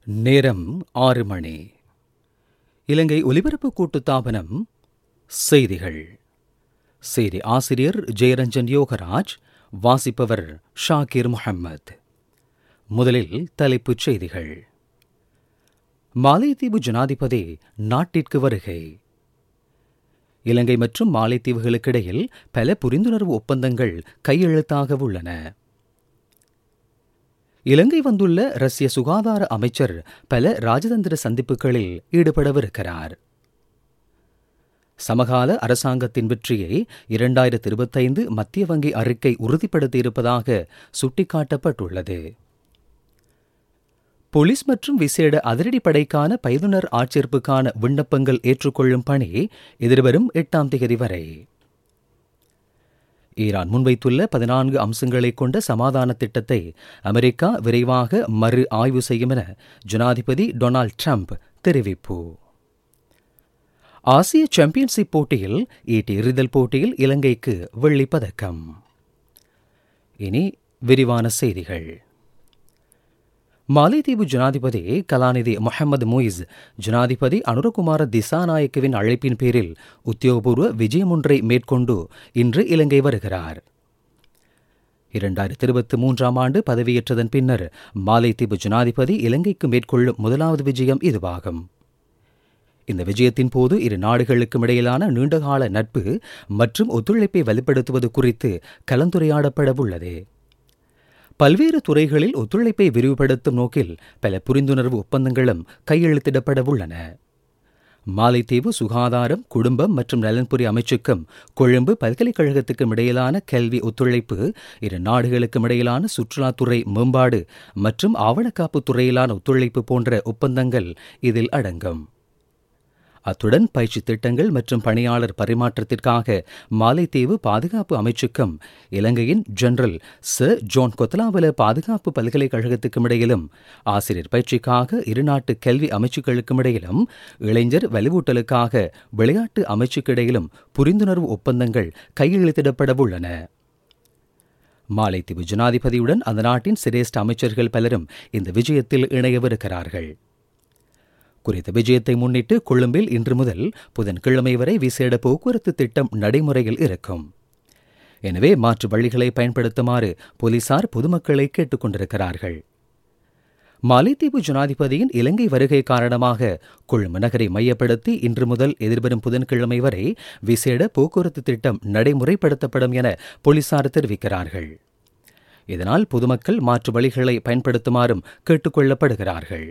நேரம் ஆறு மணி இலங்கை ஒலிபரப்பு கூட்டுத்தாபனம் செய்திகள் செய்தி ஆசிரியர் ஜெயரஞ்சன் யோகராஜ் வாசிப்பவர் ஷாகிர் முஹம்மத் முதலில் தலைப்புச் செய்திகள் மாலைத்தீவு ஜனாதிபதி நாட்டிற்கு வருகை இலங்கை மற்றும் மாலைத்தீவுகளுக்கிடையில் பல புரிந்துணர்வு ஒப்பந்தங்கள் கையெழுத்தாக உள்ளன இலங்கை வந்துள்ள ரஷ்ய சுகாதார அமைச்சர் பல ராஜதந்திர சந்திப்புகளில் ஈடுபடவிருக்கிறார் சமகால அரசாங்கத்தின் வெற்றியை இரண்டாயிரத்தி இருபத்தைந்து மத்திய வங்கி அறிக்கை உறுதிப்படுத்தியிருப்பதாக சுட்டிக்காட்டப்பட்டுள்ளது போலீஸ் மற்றும் விசேட அதிரடிப்படைக்கான பயிலுனர் ஆட்சேர்ப்புக்கான விண்ணப்பங்கள் ஏற்றுக்கொள்ளும் பணி எதிர்வரும் எட்டாம் தேதி வரை ஈரான் முன்வைத்துள்ள பதினான்கு அம்சங்களை கொண்ட சமாதான திட்டத்தை அமெரிக்கா விரைவாக மறு ஆய்வு செய்யும் என ஜனாதிபதி டொனால்ட் ட்ரம்ப் தெரிவிப்பு ஆசிய சாம்பியன்ஷிப் போட்டியில் ஈட்டி எறிதல் போட்டியில் இலங்கைக்கு வெள்ளிப் பதக்கம் இனி விரிவான செய்திகள் மாலைதீவு ஜனாதிபதி கலாநிதி முகமது முயிஸ் ஜனாதிபதி அனுரகுமார திசாநாயக்கவின் அழைப்பின் பேரில் உத்தியோகபூர்வ விஜயம் ஒன்றை மேற்கொண்டு இன்று இலங்கை வருகிறார் இரண்டாயிரத்தி இருபத்தி மூன்றாம் ஆண்டு பதவியேற்றதன் பின்னர் மாலைத்தீவு ஜனாதிபதி இலங்கைக்கு மேற்கொள்ளும் முதலாவது விஜயம் இதுவாகும் இந்த விஜயத்தின் போது இரு நாடுகளுக்கும் இடையிலான நீண்டகால நட்பு மற்றும் ஒத்துழைப்பை வலுப்படுத்துவது குறித்து கலந்துரையாடப்படவுள்ளது பல்வேறு துறைகளில் ஒத்துழைப்பை விரிவுபடுத்தும் நோக்கில் பல புரிந்துணர்வு ஒப்பந்தங்களும் கையெழுத்திடப்பட உள்ளன மாலைத்தீவு சுகாதாரம் குடும்பம் மற்றும் நலன்புரி அமைச்சுக்கும் கொழும்பு பல்கலைக்கழகத்துக்கும் இடையிலான கல்வி ஒத்துழைப்பு இரு நாடுகளுக்கும் இடையிலான சுற்றுலாத்துறை மேம்பாடு மற்றும் ஆவணக்காப்பு துறையிலான ஒத்துழைப்பு போன்ற ஒப்பந்தங்கள் இதில் அடங்கும் அத்துடன் பயிற்சி திட்டங்கள் மற்றும் பணியாளர் பரிமாற்றத்திற்காக மாலைத்தீவு பாதுகாப்பு அமைச்சுக்கும் இலங்கையின் ஜெனரல் சர் ஜோன் கொத்தலாவல பாதுகாப்பு பல்கலைக்கழகத்துக்கும் இடையிலும் ஆசிரியர் பயிற்சிக்காக இருநாட்டு கல்வி அமைச்சுக்களுக்கும் இடையிலும் இளைஞர் வலுவூட்டலுக்காக விளையாட்டு அமைச்சுக்கு இடையிலும் புரிந்துணர்வு ஒப்பந்தங்கள் கையெழுத்திடப்படவுள்ளன மாலைத்தீவு ஜனாதிபதியுடன் அந்த நாட்டின் சிரேஷ்ட அமைச்சர்கள் பலரும் இந்த விஜயத்தில் இணையவிருக்கிறார்கள் குறித்த விஜயத்தை முன்னிட்டு கொழும்பில் இன்று முதல் புதன்கிழமை வரை விசேட போக்குவரத்து திட்டம் நடைமுறையில் இருக்கும் எனவே மாற்று வழிகளை பயன்படுத்துமாறு போலீசார் பொதுமக்களை கேட்டுக் கொண்டிருக்கிறார்கள் மாலைத்தீவு ஜனாதிபதியின் இலங்கை வருகை காரணமாக கொழும்பு நகரை மையப்படுத்தி இன்று முதல் எதிர்வரும் புதன்கிழமை வரை விசேட போக்குவரத்து திட்டம் நடைமுறைப்படுத்தப்படும் என போலீசார் தெரிவிக்கிறார்கள் இதனால் பொதுமக்கள் மாற்று வழிகளை பயன்படுத்துமாறும் கேட்டுக் கொள்ளப்படுகிறார்கள்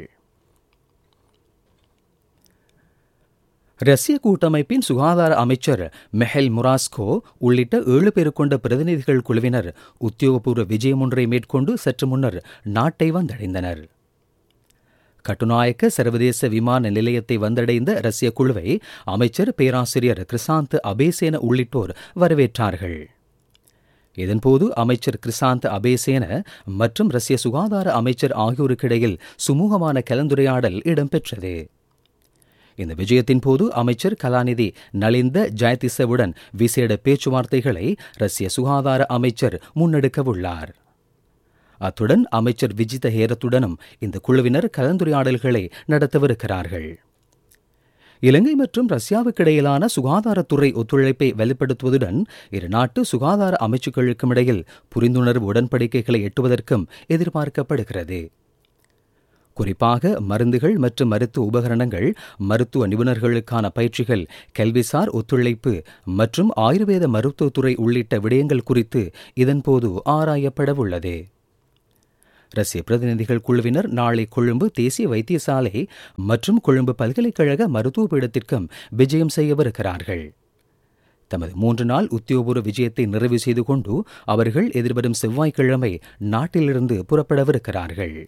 ரஷ்ய கூட்டமைப்பின் சுகாதார அமைச்சர் மெஹல் முராஸ்கோ உள்ளிட்ட ஏழு பேர் கொண்ட பிரதிநிதிகள் குழுவினர் உத்தியோகபூர்வ விஜயம் ஒன்றை மேற்கொண்டு சற்று முன்னர் நாட்டை வந்தடைந்தனர் கட்டுநாயக்க சர்வதேச விமான நிலையத்தை வந்தடைந்த ரஷ்ய குழுவை அமைச்சர் பேராசிரியர் கிருசாந்த் அபேசேன உள்ளிட்டோர் வரவேற்றார்கள் இதன்போது அமைச்சர் கிருசாந்த் அபேசேன மற்றும் ரஷ்ய சுகாதார அமைச்சர் ஆகியோருக்கிடையில் சுமூகமான கலந்துரையாடல் இடம்பெற்றது இந்த விஜயத்தின் போது அமைச்சர் கலாநிதி நலிந்த ஜெயதிசவுடன் விசேட பேச்சுவார்த்தைகளை ரஷ்ய சுகாதார அமைச்சர் முன்னெடுக்கவுள்ளார் அத்துடன் அமைச்சர் விஜித ஹேரத்துடனும் இந்த குழுவினர் கலந்துரையாடல்களை நடத்தவிருக்கிறார்கள் இலங்கை மற்றும் ரஷ்யாவுக்கு இடையிலான சுகாதாரத்துறை ஒத்துழைப்பை வலுப்படுத்துவதுடன் இரு நாட்டு சுகாதார அமைச்சுக்களுக்கும் இடையில் புரிந்துணர்வு உடன்படிக்கைகளை எட்டுவதற்கும் எதிர்பார்க்கப்படுகிறது குறிப்பாக மருந்துகள் மற்றும் மருத்துவ உபகரணங்கள் மருத்துவ நிபுணர்களுக்கான பயிற்சிகள் கல்விசார் ஒத்துழைப்பு மற்றும் ஆயுர்வேத மருத்துவத்துறை உள்ளிட்ட விடயங்கள் குறித்து இதன்போது ஆராயப்படவுள்ளது ரஷ்ய பிரதிநிதிகள் குழுவினர் நாளை கொழும்பு தேசிய வைத்தியசாலை மற்றும் கொழும்பு பல்கலைக்கழக மருத்துவ பீடத்திற்கும் விஜயம் செய்யவிருக்கிறார்கள் தமது மூன்று நாள் உத்தியோகபூர்வ விஜயத்தை நிறைவு செய்து கொண்டு அவர்கள் எதிர்வரும் செவ்வாய்க்கிழமை நாட்டிலிருந்து புறப்படவிருக்கிறார்கள்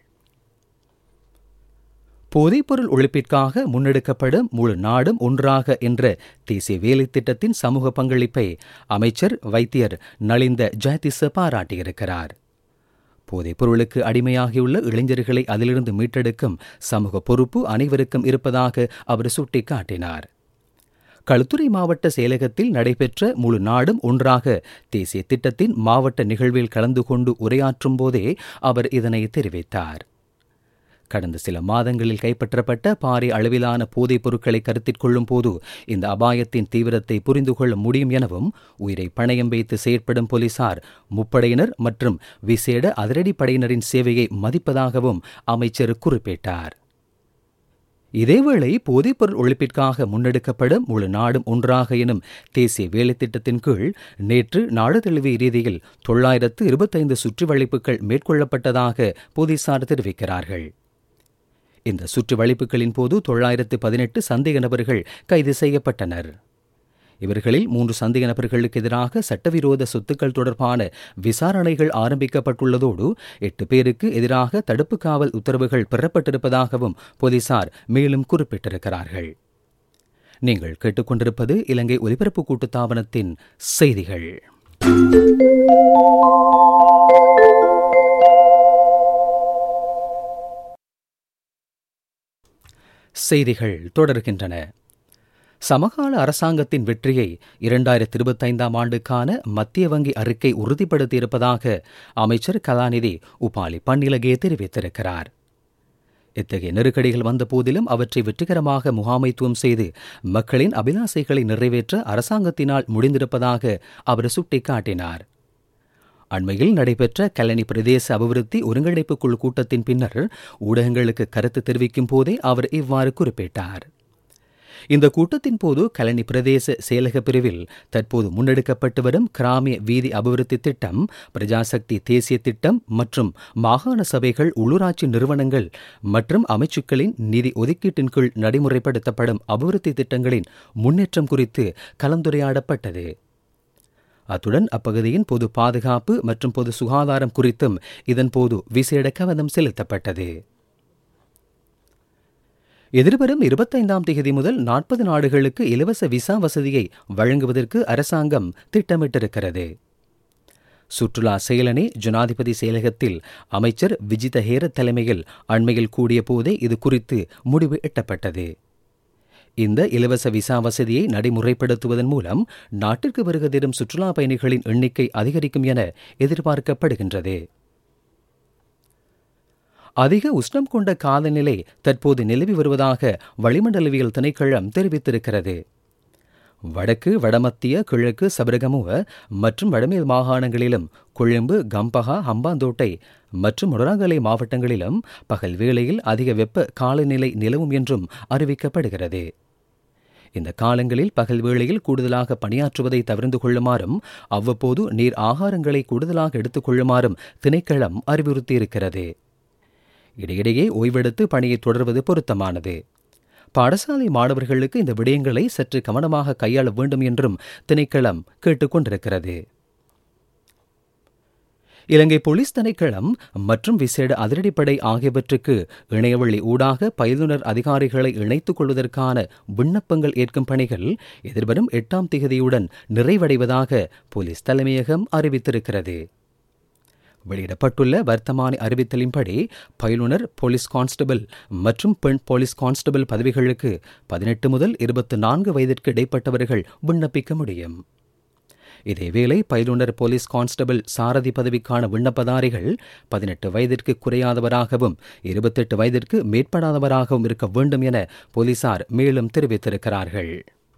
போதைப்பொருள் ஒழிப்பிற்காக முன்னெடுக்கப்படும் முழு நாடும் ஒன்றாக என்ற தேசிய வேலை திட்டத்தின் சமூக பங்களிப்பை அமைச்சர் வைத்தியர் நலிந்த ஜெயதிச பாராட்டியிருக்கிறார் போதைப் பொருளுக்கு அடிமையாகியுள்ள இளைஞர்களை அதிலிருந்து மீட்டெடுக்கும் சமூக பொறுப்பு அனைவருக்கும் இருப்பதாக அவர் சுட்டிக்காட்டினார் களுத்துறை மாவட்ட செயலகத்தில் நடைபெற்ற முழு நாடும் ஒன்றாக தேசிய திட்டத்தின் மாவட்ட நிகழ்வில் கலந்து கொண்டு உரையாற்றும் போதே அவர் இதனை தெரிவித்தார் கடந்த சில மாதங்களில் கைப்பற்றப்பட்ட பாரிய அளவிலான போதைப் பொருட்களை கருத்தில் கொள்ளும் போது இந்த அபாயத்தின் தீவிரத்தை புரிந்து கொள்ள முடியும் எனவும் உயிரை பணயம் வைத்து செயற்படும் போலீசார் முப்படையினர் மற்றும் விசேட அதிரடிப்படையினரின் சேவையை மதிப்பதாகவும் அமைச்சர் குறிப்பிட்டார் இதேவேளை போதைப்பொருள் ஒழிப்பிற்காக முன்னெடுக்கப்படும் முழு நாடும் ஒன்றாக எனும் தேசிய வேலைத்திட்டத்தின் கீழ் நேற்று நாடு தழுவிய ரீதியில் தொள்ளாயிரத்து இருபத்தைந்து சுற்றுவளைப்புகள் மேற்கொள்ளப்பட்டதாக போலீசார் தெரிவிக்கிறார்கள் இந்த சுற்றுவளைப்புகளின் போது தொள்ளாயிரத்து பதினெட்டு சந்தேக நபர்கள் கைது செய்யப்பட்டனர் இவர்களில் மூன்று சந்தேக நபர்களுக்கு எதிராக சட்டவிரோத சொத்துக்கள் தொடர்பான விசாரணைகள் ஆரம்பிக்கப்பட்டுள்ளதோடு எட்டு பேருக்கு எதிராக தடுப்பு காவல் உத்தரவுகள் பெறப்பட்டிருப்பதாகவும் போலீசார் மேலும் குறிப்பிட்டிருக்கிறார்கள் நீங்கள் கேட்டுக்கொண்டிருப்பது இலங்கை ஒலிபரப்பு கூட்டுத்தாபனத்தின் செய்திகள் செய்திகள் தொடர்கின்றன சமகால அரசாங்கத்தின் வெற்றியை இரண்டாயிரத்தி இருபத்தைந்தாம் ஆண்டுக்கான மத்திய வங்கி அறிக்கை உறுதிப்படுத்தியிருப்பதாக அமைச்சர் கலாநிதி உபாலி பன்னிலகே தெரிவித்திருக்கிறார் இத்தகைய நெருக்கடிகள் வந்த போதிலும் அவற்றை வெற்றிகரமாக முகாமைத்துவம் செய்து மக்களின் அபிலாசைகளை நிறைவேற்ற அரசாங்கத்தினால் முடிந்திருப்பதாக அவர் சுட்டிக்காட்டினார் அண்மையில் நடைபெற்ற கல்லணி பிரதேச அபிவிருத்தி ஒருங்கிணைப்பு குழு கூட்டத்தின் பின்னர் ஊடகங்களுக்கு கருத்து தெரிவிக்கும் போதே அவர் இவ்வாறு குறிப்பிட்டார் இந்த கூட்டத்தின் போது கலனி பிரதேச செயலக பிரிவில் தற்போது முன்னெடுக்கப்பட்டு வரும் கிராமிய வீதி அபிவிருத்தி திட்டம் பிரஜாசக்தி தேசிய திட்டம் மற்றும் மாகாண சபைகள் உள்ளூராட்சி நிறுவனங்கள் மற்றும் அமைச்சுக்களின் நிதி ஒதுக்கீட்டின் கீழ் நடைமுறைப்படுத்தப்படும் அபிவிருத்தி திட்டங்களின் முன்னேற்றம் குறித்து கலந்துரையாடப்பட்டது அத்துடன் அப்பகுதியின் பொது பாதுகாப்பு மற்றும் பொது சுகாதாரம் குறித்தும் இதன்போது விசேட கவனம் செலுத்தப்பட்டது எதிர்வரும் இருபத்தைந்தாம் தேதி முதல் நாற்பது நாடுகளுக்கு இலவச விசா வசதியை வழங்குவதற்கு அரசாங்கம் திட்டமிட்டிருக்கிறது சுற்றுலா செயலணி ஜனாதிபதி செயலகத்தில் அமைச்சர் விஜித ஹேர தலைமையில் அண்மையில் கூடிய போதே இது குறித்து முடிவு எட்டப்பட்டது இந்த இலவச விசா வசதியை நடைமுறைப்படுத்துவதன் மூலம் நாட்டிற்கு வருக தரும் சுற்றுலா பயணிகளின் எண்ணிக்கை அதிகரிக்கும் என எதிர்பார்க்கப்படுகின்றது அதிக உஷ்ணம் கொண்ட காலநிலை தற்போது நிலவி வருவதாக வளிமண்டலவியல் திணைக்களம் தெரிவித்திருக்கிறது வடக்கு வடமத்திய கிழக்கு சபரகமுவ மற்றும் வடமேல் மாகாணங்களிலும் கொழும்பு கம்பகா ஹம்பாந்தோட்டை மற்றும் முடராங்கலை மாவட்டங்களிலும் பகல் வேளையில் அதிக வெப்ப காலநிலை நிலவும் என்றும் அறிவிக்கப்படுகிறது இந்த காலங்களில் பகல் வேளையில் கூடுதலாக பணியாற்றுவதை தவிர்த்து கொள்ளுமாறும் அவ்வப்போது நீர் ஆகாரங்களை கூடுதலாக எடுத்துக் கொள்ளுமாறும் திணைக்களம் அறிவுறுத்தியிருக்கிறது இடையிடையே ஓய்வெடுத்து பணியை தொடர்வது பொருத்தமானது பாடசாலை மாணவர்களுக்கு இந்த விடயங்களை சற்று கவனமாக கையாள வேண்டும் என்றும் திணைக்களம் கேட்டுக்கொண்டிருக்கிறது இலங்கை போலீஸ் திணைக்களம் மற்றும் விசேட அதிரடிப்படை ஆகியவற்றுக்கு இணையவழி ஊடாக பயிலுனர் அதிகாரிகளை இணைத்துக் கொள்வதற்கான விண்ணப்பங்கள் ஏற்கும் பணிகள் எதிர்வரும் எட்டாம் திகதியுடன் நிறைவடைவதாக போலீஸ் தலைமையகம் அறிவித்திருக்கிறது வெளியிடப்பட்டுள்ள வர்த்தமானி அறிவித்தலின்படி பயிலுனர் போலீஸ் கான்ஸ்டபிள் மற்றும் பெண் போலீஸ் கான்ஸ்டபிள் பதவிகளுக்கு பதினெட்டு முதல் இருபத்தி நான்கு வயதிற்கு இடைப்பட்டவர்கள் விண்ணப்பிக்க முடியும் இதேவேளை பயிலுனர் போலீஸ் கான்ஸ்டபிள் சாரதி பதவிக்கான விண்ணப்பதாரிகள் பதினெட்டு வயதிற்கு குறையாதவராகவும் இருபத்தெட்டு வயதிற்கு மேற்படாதவராகவும் இருக்க வேண்டும் என போலீசார் மேலும் தெரிவித்திருக்கிறார்கள்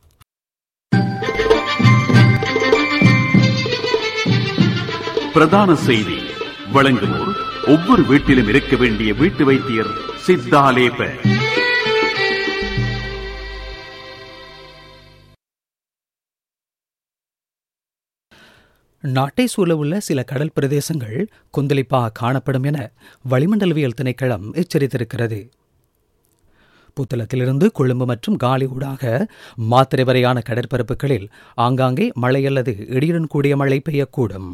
பிரதான செய்தி வழங்குவோர் ஒவ்வொரு வீட்டிலும் இருக்க வேண்டிய வீட்டு வைத்தியர் சித்தாலேப நாட்டை சூழவுள்ள சில கடல் பிரதேசங்கள் கொந்தளிப்பாக காணப்படும் என வளிமண்டலவியல் திணைக்களம் எச்சரித்திருக்கிறது புத்தளத்திலிருந்து கொழும்பு மற்றும் காலி ஊடாக மாத்திரை வரையான கடற்பரப்புகளில் ஆங்காங்கே மழை அல்லது இடியுடன் கூடிய மழை பெய்யக்கூடும்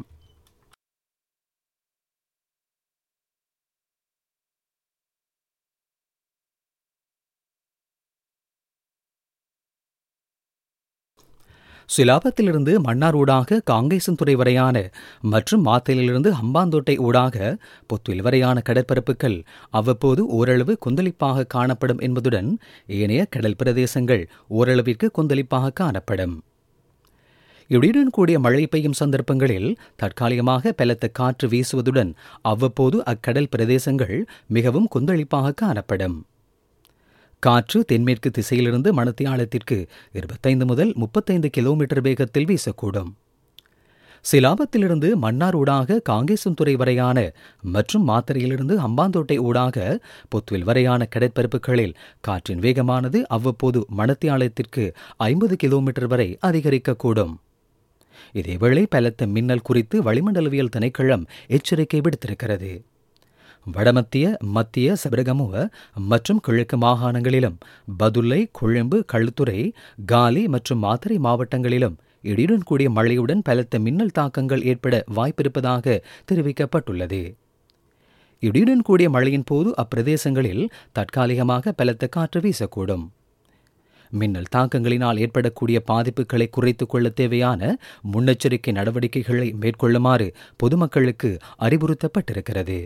சிலாபத்திலிருந்து மன்னார் ஊடாக காங்கேசன்துறை வரையான மற்றும் மாத்தலிலிருந்து ஹம்பாந்தோட்டை ஊடாக பொத்துவில் வரையான கடற்பரப்புகள் அவ்வப்போது ஓரளவு கொந்தளிப்பாக காணப்படும் என்பதுடன் ஏனைய கடல் பிரதேசங்கள் ஓரளவிற்கு கொந்தளிப்பாக காணப்படும் இடியுடன் கூடிய மழை பெய்யும் சந்தர்ப்பங்களில் தற்காலிகமாக பலத்த காற்று வீசுவதுடன் அவ்வப்போது அக்கடல் பிரதேசங்கள் மிகவும் கொந்தளிப்பாக காணப்படும் காற்று தென்மேற்கு திசையிலிருந்து மணத்தியாலத்திற்கு இருபத்தைந்து முதல் முப்பத்தைந்து கிலோமீட்டர் வேகத்தில் வீசக்கூடும் சிலாபத்திலிருந்து மன்னார் ஊடாக காங்கேசன்துறை வரையான மற்றும் மாத்தறையிலிருந்து அம்பாந்தோட்டை ஊடாக பொத்துவில் வரையான கடற்பரப்புகளில் காற்றின் வேகமானது அவ்வப்போது மணத்தியாலத்திற்கு ஐம்பது கிலோமீட்டர் வரை அதிகரிக்கக்கூடும் இதேவேளை பலத்த மின்னல் குறித்து வளிமண்டலவியல் திணைக்களம் எச்சரிக்கை விடுத்திருக்கிறது வடமத்திய மத்திய சபரகமுவ மற்றும் கிழக்கு மாகாணங்களிலும் பதுல்லை கொழும்பு களுத்துறை காலி மற்றும் மாத்தறை மாவட்டங்களிலும் இடியுடன் கூடிய மழையுடன் பலத்த மின்னல் தாக்கங்கள் ஏற்பட வாய்ப்பிருப்பதாக தெரிவிக்கப்பட்டுள்ளது இடியுடன் கூடிய மழையின் போது அப்பிரதேசங்களில் தற்காலிகமாக பலத்த காற்று வீசக்கூடும் மின்னல் தாக்கங்களினால் ஏற்படக்கூடிய பாதிப்புகளை குறைத்துக் கொள்ள தேவையான முன்னெச்சரிக்கை நடவடிக்கைகளை மேற்கொள்ளுமாறு பொதுமக்களுக்கு அறிவுறுத்தப்பட்டிருக்கிறது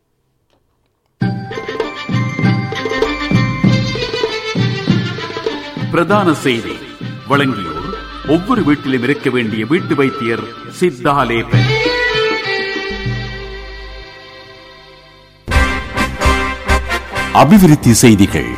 பிரதான செய்தி வழங்கியோர் ஒவ்வொரு வீட்டிலும் இருக்க வேண்டிய வீட்டு வைத்தியர் சித்தாலேபன் அபிவிருத்தி செய்திகள்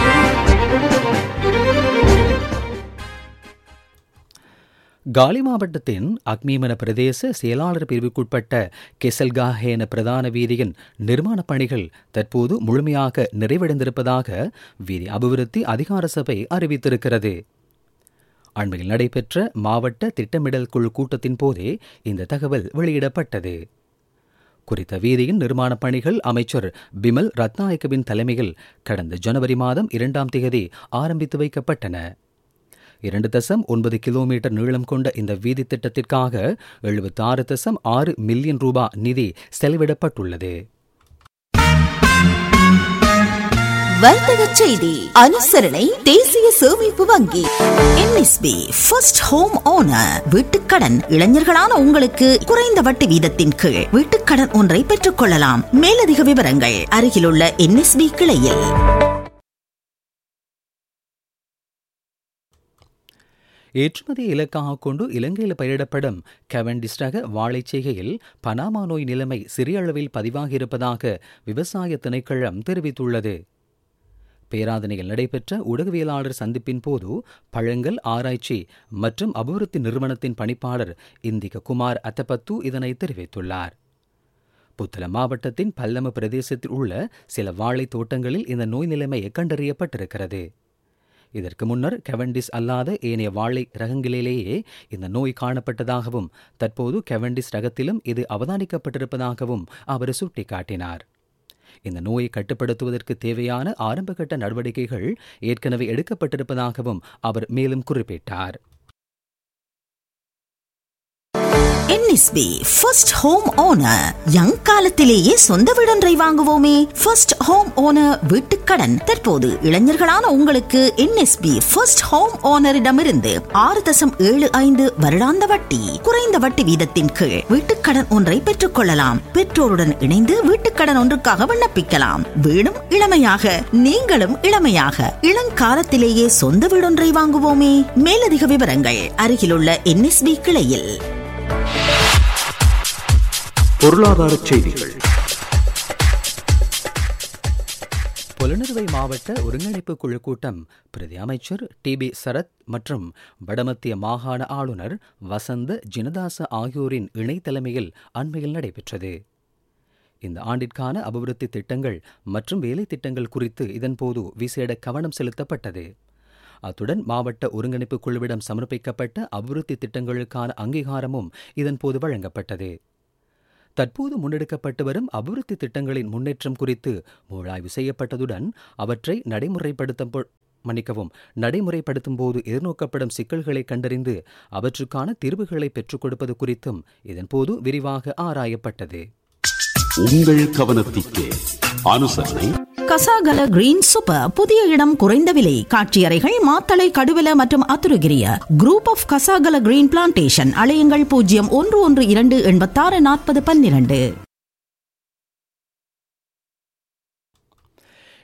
காலி மாவட்டத்தின் அக்மீமன பிரதேச செயலாளர் பிரிவுக்குட்பட்ட கெசல்காஹேன பிரதான வீதியின் நிர்மாணப் பணிகள் தற்போது முழுமையாக நிறைவடைந்திருப்பதாக வீதி அபிவிருத்தி அதிகார சபை அறிவித்திருக்கிறது அண்மையில் நடைபெற்ற மாவட்ட திட்டமிடல் குழு கூட்டத்தின் போதே இந்த தகவல் வெளியிடப்பட்டது குறித்த வீதியின் நிர்மாணப் பணிகள் அமைச்சர் பிமல் ரத்நாயக்கவின் தலைமையில் கடந்த ஜனவரி மாதம் இரண்டாம் தேதி ஆரம்பித்து வைக்கப்பட்டன இரண்டு தசம் ஒன்பது கிலோமீட்டர் நீளம் கொண்ட இந்த வீதி திட்டத்திற்காக எழுபத்தி ஆறு தசம் ஆறு மில்லியன் ரூபாய் நிதி செலவிடப்பட்டுள்ளது வர்த்தக செய்தி அனுசரணை தேசிய சேமிப்பு வங்கி என்எஸ்பி ஃபர்ஸ்ட் ஹோம் ஓனர் வீட்டுக்கடன் இளைஞர்களான உங்களுக்கு குறைந்த வட்டி வீதத்தின் கீழ் வீட்டுக்கடன் ஒன்றை பெற்றுக் கொள்ளலாம் மேலதிக விவரங்கள் அருகிலுள்ள என்எஸ்பி கிளையில் ஏற்றுமதி இலக்காக கொண்டு இலங்கையில் பயிரிடப்படும் கெவண்டிஸ் ரக வாழைச் செய்கையில் பனாமா நோய் நிலைமை சிறிய அளவில் பதிவாகியிருப்பதாக விவசாய திணைக்களம் தெரிவித்துள்ளது பேராதனையில் நடைபெற்ற ஊடகவியலாளர் சந்திப்பின் போது பழங்கள் ஆராய்ச்சி மற்றும் அபிவிருத்தி நிறுவனத்தின் பணிப்பாளர் இந்திக குமார் அத்தபத்து இதனை தெரிவித்துள்ளார் புத்தள மாவட்டத்தின் பல்லம பிரதேசத்தில் உள்ள சில வாழை தோட்டங்களில் இந்த நோய் நிலைமை கண்டறியப்பட்டிருக்கிறது இதற்கு முன்னர் கெவண்டிஸ் அல்லாத ஏனைய வாழை ரகங்களிலேயே இந்த நோய் காணப்பட்டதாகவும் தற்போது கெவண்டிஸ் ரகத்திலும் இது அவதானிக்கப்பட்டிருப்பதாகவும் அவர் சுட்டிக்காட்டினார் இந்த நோயை கட்டுப்படுத்துவதற்கு தேவையான ஆரம்பகட்ட நடவடிக்கைகள் ஏற்கனவே எடுக்கப்பட்டிருப்பதாகவும் அவர் மேலும் குறிப்பிட்டார் NSB first home owner young காலத்திலேயே சொந்த வீடொன்றை வாங்குவோமே ஃபர்ஸ்ட் ஹோம் ஓனர் வீட்டுக்கடன் தற்போது இளைஞர்களான உங்களுக்கு என்எஸ்பி ஃபர்ஸ்ட் ஹோம் ஓனரிடமிருந்து ஆறு தசம் ஏழு ஐந்து வருடாந்த வட்டி குறைந்த வட்டி வீதத்தின் கீழ் வீட்டுக்கடன் ஒன்றை பெற்றுக் கொள்ளலாம் பெற்றோருடன் இணைந்து வீட்டுக்கடன் ஒன்றுக்காக விண்ணப்பிக்கலாம் வீடும் இளமையாக நீங்களும் இளமையாக இளங்காலத்திலேயே சொந்த வீடொன்றை வாங்குவோமே மேலதிக விவரங்கள் அருகிலுள்ள என்எஸ்பி கிளையில் பொருளாதார செய்திகள் புலனறுவை மாவட்ட ஒருங்கிணைப்பு குழு கூட்டம் பிரதி அமைச்சர் டி பி சரத் மற்றும் வடமத்திய மாகாண ஆளுநர் வசந்த ஜினதாச ஆகியோரின் இணை தலைமையில் அண்மையில் நடைபெற்றது இந்த ஆண்டிற்கான அபிவிருத்தி திட்டங்கள் மற்றும் வேலை திட்டங்கள் குறித்து இதன்போது விசேட கவனம் செலுத்தப்பட்டது அத்துடன் மாவட்ட ஒருங்கிணைப்பு குழுவிடம் சமர்ப்பிக்கப்பட்ட அபிவிருத்தி திட்டங்களுக்கான அங்கீகாரமும் இதன்போது வழங்கப்பட்டது தற்போது முன்னெடுக்கப்பட்டு வரும் அபிவிருத்தி திட்டங்களின் முன்னேற்றம் குறித்து மூளாய்வு செய்யப்பட்டதுடன் அவற்றை நடைமுறைப்படுத்த மன்னிக்கவும் நடைமுறைப்படுத்தும் போது எதிர்நோக்கப்படும் சிக்கல்களை கண்டறிந்து அவற்றுக்கான தீர்வுகளை பெற்றுக் கொடுப்பது குறித்தும் இதன்போது விரிவாக ஆராயப்பட்டது உங்கள் கவனத்திற்கு அனுசரணை கசாகல கிரீன் சூப்பர் புதிய இடம் குறைந்த விலை காட்சியறைகள் மாத்தளை கடுவல மற்றும் Athurugiriya group of Kasagala green plantation அலையுங்கள் பூஜ்ஜியம் ஒன்று ஒன்று இரண்டு எண்பத்தாறு நாற்பது பன்னிரண்டு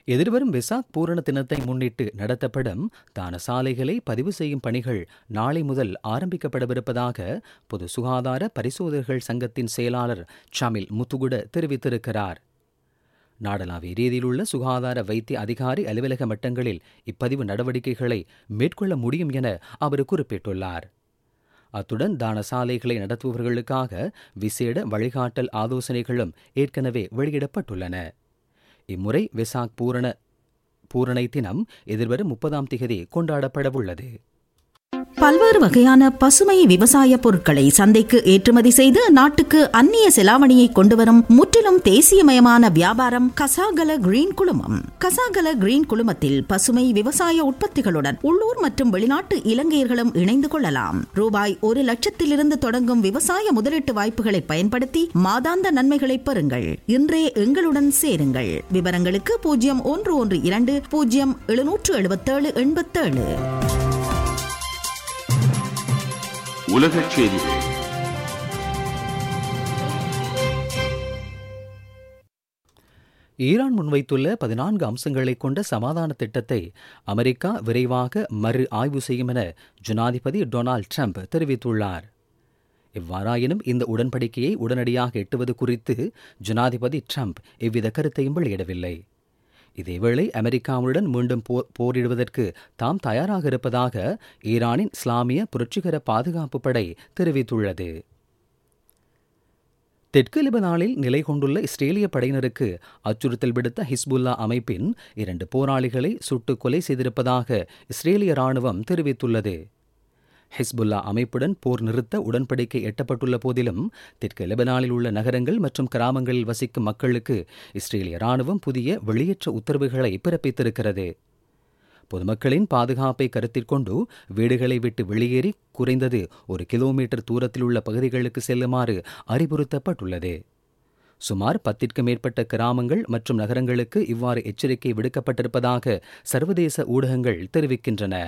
எதிர்வரும் வெசாக் பூரண தினத்தை முன்னிட்டு நடத்தப்படும் தான சாலைகளை பதிவு செய்யும் பணிகள் நாளை முதல் ஆரம்பிக்கப்படவிருப்பதாக பொது சுகாதார பரிசோதகர்கள் சங்கத்தின் செயலாளர் ஷமில் முத்துகுட தெரிவித்திருக்கிறார் நாடளாவிய ரீதியில் உள்ள சுகாதார வைத்திய அதிகாரி அலுவலக மட்டங்களில் இப்பதிவு நடவடிக்கைகளை மேற்கொள்ள முடியும் என அவர் குறிப்பிட்டுள்ளார் அத்துடன் தான சாலைகளை நடத்துபவர்களுக்காக விசேட வழிகாட்டல் ஆலோசனைகளும் ஏற்கனவே வெளியிடப்பட்டுள்ளன இம்முறை வெசாக் பூரண பூரணை தினம் எதிர்வரும் முப்பதாம் திகதி கொண்டாடப்படவுள்ளது பல்வேறு வகையான பசுமை விவசாய பொருட்களை சந்தைக்கு ஏற்றுமதி செய்து நாட்டுக்கு அந்நிய செலாவணியை கொண்டுவரும் முற்றிலும் தேசியமயமான வியாபாரம் கசாகல கிரீன் குழுமம் கசாகல கிரீன் குழுமத்தில் பசுமை விவசாய உற்பத்திகளுடன் உள்ளூர் மற்றும் வெளிநாட்டு இலங்கையர்களும் இணைந்து கொள்ளலாம் ரூபாய் ஒரு லட்சத்திலிருந்து தொடங்கும் விவசாய முதலீட்டு வாய்ப்புகளை பயன்படுத்தி மாதாந்த நன்மைகளை பெறுங்கள் இன்றே எங்களுடன் சேருங்கள் விவரங்களுக்கு பூஜ்ஜியம் ஒன்று ஒன்று இரண்டு பூஜ்ஜியம் எழுநூற்று எழுபத்தேழு எண்பத்தேழு உலகச் செய்திகள் ஈரான் முன்வைத்துள்ள பதினான்கு அம்சங்களை கொண்ட சமாதான திட்டத்தை அமெரிக்கா விரைவாக மறு ஆய்வு செய்யும் என ஜனாதிபதி டொனால்ட் ட்ரம்ப் தெரிவித்துள்ளார் எவ்வாறாயினும் இந்த உடன்படிக்கையை உடனடியாக எட்டுவது குறித்து ஜனாதிபதி ட்ரம்ப் எவ்வித கருத்தையும் வெளியிடவில்லை இதேவேளை அமெரிக்காவுடன் மீண்டும் போர் போரிடுவதற்கு தாம் தயாராக இருப்பதாக ஈரானின் இஸ்லாமிய புரட்சிகர பாதுகாப்பு படை தெரிவித்துள்ளது தெற்கு லெபனானில் நிலை கொண்டுள்ள இஸ்ரேலிய படையினருக்கு அச்சுறுத்தல் விடுத்த ஹிஸ்புல்லா அமைப்பின் இரண்டு போராளிகளை சுட்டுக் கொலை செய்திருப்பதாக இஸ்ரேலிய ராணுவம் தெரிவித்துள்ளது ஹிஸ்புல்லா அமைப்புடன் போர் நிறுத்த உடன்படிக்கை எட்டப்பட்டுள்ள போதிலும் தெற்கு லெபனானில் உள்ள நகரங்கள் மற்றும் கிராமங்களில் வசிக்கும் மக்களுக்கு இஸ்ரேலிய ராணுவம் புதிய வெளியேற்ற உத்தரவுகளை பிறப்பித்திருக்கிறது பொதுமக்களின் பாதுகாப்பை கருத்தில் கொண்டு வீடுகளை விட்டு வெளியேறி குறைந்தது ஒரு கிலோமீட்டர் தூரத்தில் உள்ள பகுதிகளுக்கு செல்லுமாறு அறிவுறுத்தப்பட்டுள்ளது சுமார் பத்திற்கு மேற்பட்ட கிராமங்கள் மற்றும் நகரங்களுக்கு இவ்வாறு எச்சரிக்கை விடுக்கப்பட்டிருப்பதாக சர்வதேச ஊடகங்கள் தெரிவிக்கின்றன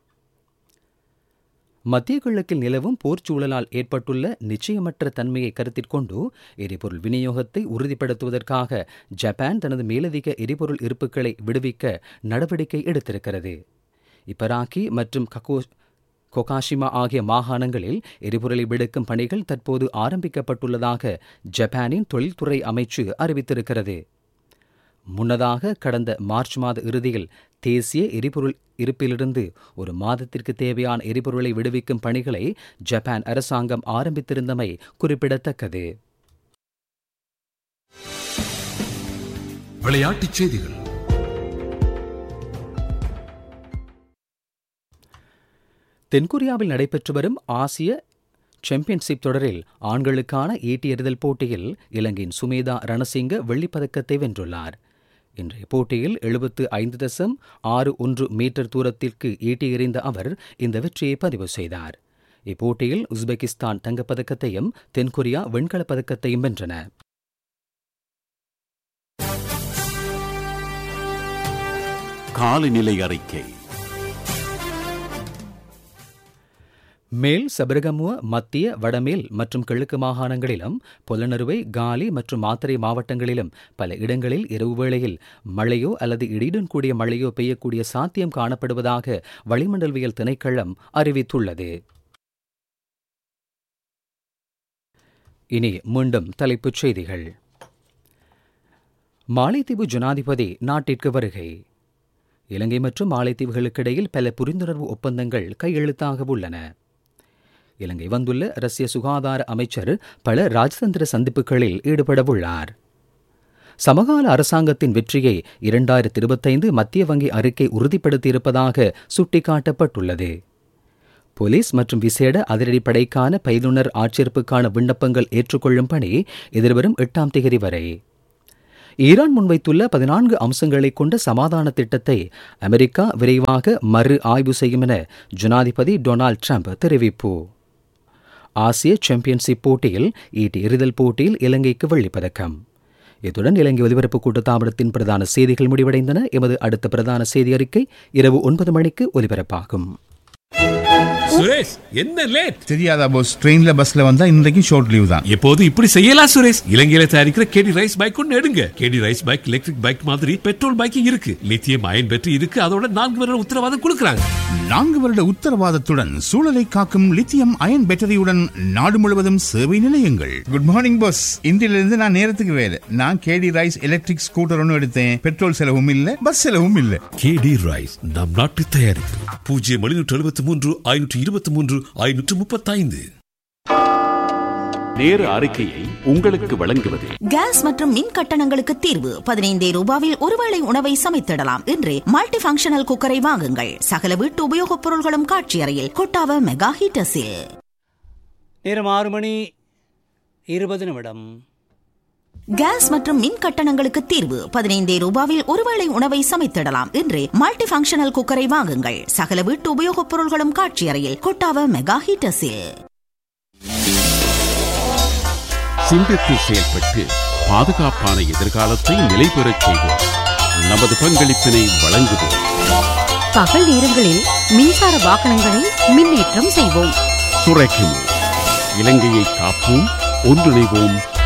மத்திய கிழக்கில் நிலவும் போர்ச்சூழலால் ஏற்பட்டுள்ள நிச்சயமற்ற தன்மையை கருத்தில் கொண்டு எரிபொருள் விநியோகத்தை உறுதிப்படுத்துவதற்காக ஜப்பான் தனது மேலதிக எரிபொருள் இருப்புகளை விடுவிக்க நடவடிக்கை எடுத்திருக்கிறது இப்பராக்கி மற்றும் ககோ கொகாஷிமா ஆகிய மாகாணங்களில் எரிபொருளை விடுக்கும் பணிகள் தற்போது ஆரம்பிக்கப்பட்டுள்ளதாக ஜப்பானின் தொழில்துறை அமைச்சு அறிவித்திருக்கிறது முன்னதாக கடந்த மார்ச் மாத இறுதியில் தேசிய எரிபொருள் இருப்பிலிருந்து ஒரு மாதத்திற்கு தேவையான எரிபொருளை விடுவிக்கும் பணிகளை ஜப்பான் அரசாங்கம் ஆரம்பித்திருந்தமை குறிப்பிடத்தக்கது விளையாட்டுச் செய்திகள் தென்கொரியாவில் நடைபெற்று வரும் ஆசிய சாம்பியன்ஷிப் தொடரில் ஆண்களுக்கான ஈட்டி எறிதல் போட்டியில் இலங்கையின் சுமேதா ரணசிங்க வெள்ளிப்பதக்கத்தை வென்றுள்ளார் இன்றைய போட்டியில் எழுபத்து ஐந்து தசம் ஆறு ஒன்று மீட்டர் தூரத்திற்கு ஈட்டி எறிந்த அவர் இந்த வெற்றியை பதிவு செய்தார் இப்போட்டியில் உஸ்பெகிஸ்தான் தங்கப்பதக்கத்தையும் தென்கொரியா வெண்கலப் பதக்கத்தையும் வென்றன காலநிலை அறிக்கை மேல் சபரகமுவ மத்திய வடமேல் மற்றும் கிழக்கு மாகாணங்களிலும் புலனறுவை காலி மற்றும் மாத்தறை மாவட்டங்களிலும் பல இடங்களில் இரவு வேளையில் மழையோ அல்லது இடியுடன் கூடிய மழையோ பெய்யக்கூடிய சாத்தியம் காணப்படுவதாக வளிமண்டலவியல் திணைக்களம் அறிவித்துள்ளது இனி மீண்டும் தலைப்புச் செய்திகள் மாலைத்தீவு ஜனாதிபதி நாட்டிற்கு வருகை இலங்கை மற்றும் மாலைத்தீவுகளுக்கிடையில் பல புரிந்துணர்வு ஒப்பந்தங்கள் கையெழுத்தாக உள்ளன இலங்கை வந்துள்ள ரஷ்ய சுகாதார அமைச்சர் பல ராஜதந்திர சந்திப்புகளில் ஈடுபடவுள்ளார் சமகால அரசாங்கத்தின் வெற்றியை இரண்டாயிரத்தி இருபத்தைந்து மத்திய வங்கி அறிக்கை உறுதிப்படுத்தியிருப்பதாக சுட்டிக்காட்டப்பட்டுள்ளது போலீஸ் மற்றும் விசேட அதிரடிப்படைக்கான பயிலுனர் ஆட்சேர்ப்புக்கான விண்ணப்பங்கள் ஏற்றுக்கொள்ளும் பணி எதிர்வரும் எட்டாம் தேதி வரை ஈரான் முன்வைத்துள்ள பதினான்கு அம்சங்களை கொண்ட சமாதான திட்டத்தை அமெரிக்கா விரைவாக மறு ஆய்வு செய்யும் என ஜனாதிபதி டொனால்ட் ட்ரம்ப் தெரிவிப்பு ஆசிய சாம்பியன்ஷிப் போட்டியில் ஈட்டி எறிதல் போட்டியில் இலங்கைக்கு வெள்ளிப்பதக்கம் இத்துடன் இலங்கை ஒலிபரப்பு கூட்டத்தாபனத்தின் பிரதான செய்திகள் முடிவடைந்தன எமது அடுத்த பிரதான செய்தி அறிக்கை இரவு ஒன்பது மணிக்கு ஒலிபரப்பாகும் சுரேஷ் என்ன லேட் தெரியாதா போஸ் ட்ரெயின்ல பஸ்ல வந்தா இன்றைக்கு ஷார்ட் லீவ் தான் எப்போது இப்படி செய்யலாம் சுரேஷ் இலங்கையில தயாரிக்கிற கேடி ரைஸ் பைக் ஒன்னு எடுங்க KD rise bike electric bike மாதிரி பெட்ரோல் பைக்கும் இருக்கு லித்தியம் அயன் பேட்டரி இருக்கு அதோட நான்கு வருட உத்தரவாதம் கொடுக்கறாங்க நான்கு வருட உத்தரவாதத்துடன் சூழலை காக்கும் லித்தியம் அயன் பேட்டரியுடன் நாடு முழுவதும் சேவை நிலையங்கள் குட் மார்னிங் பாஸ் இந்தியிலிருந்து நான் நேரத்துக்கு வேலை நான் கேடி ரைஸ் எலக்ட்ரிக் ஸ்கூட்டர் ஒன்று எடுத்தேன் பெட்ரோல் செலவும் இல்ல பஸ் செலவும் இல்ல கேடி ரைஸ் நம் நாட்டு தயாரிப்பு பூஜ்ஜியம் எழுநூற்று எழுபத்தி மூன்று ஐநூற்று இருபத்தி மூன்று ஐநூற்று முப்பத்தைந்து நேர அறிக்கையை உங்களுக்கு வழங்குவது கேஸ் மற்றும் மின் கட்டணங்களுக்கு தீர்வு பதினைந்தே ரூபாவில் ஒருவேளை உணவை சமைத்திடலாம் என்று மல்டி ஃபங்க்ஷனல் குக்கரை வாங்குங்கள் சகல வீட்டு உபயோகப் பொருள்களும் காட்சி அறையில் கொட்டாவ மெகா ஹீட்டர்ஸில் நேரம் ஆறு மணி இருபது நிமிடம் கேஸ் மற்றும் மின் கட்டணங்களுக்கு தீர்வு பதினைந்தே ரூபாவில் ஒருவேளை உணவை சமைத்திடலாம் என்று மல்டி ஃபங்க்ஷனல் குக்கரை வாங்குங்கள் சகல வீட்டு உபயோகப் பொருள்களும் காட்சி அறையில் கொட்டாவ மெகா ஹீட்டர்ஸில் சிந்தித்து செயல்பட்டு பாதுகாப்பான எதிர்காலத்தை நிலைபெறச் செய்வோம் நமது பங்களிப்பினை வழங்குவோம் பகல் நேரங்களில் மின்சார வாகனங்களை மின்னேற்றம் செய்வோம் சுரைக்கும் இலங்கையை காப்போம் ஒன்றிணைவோம்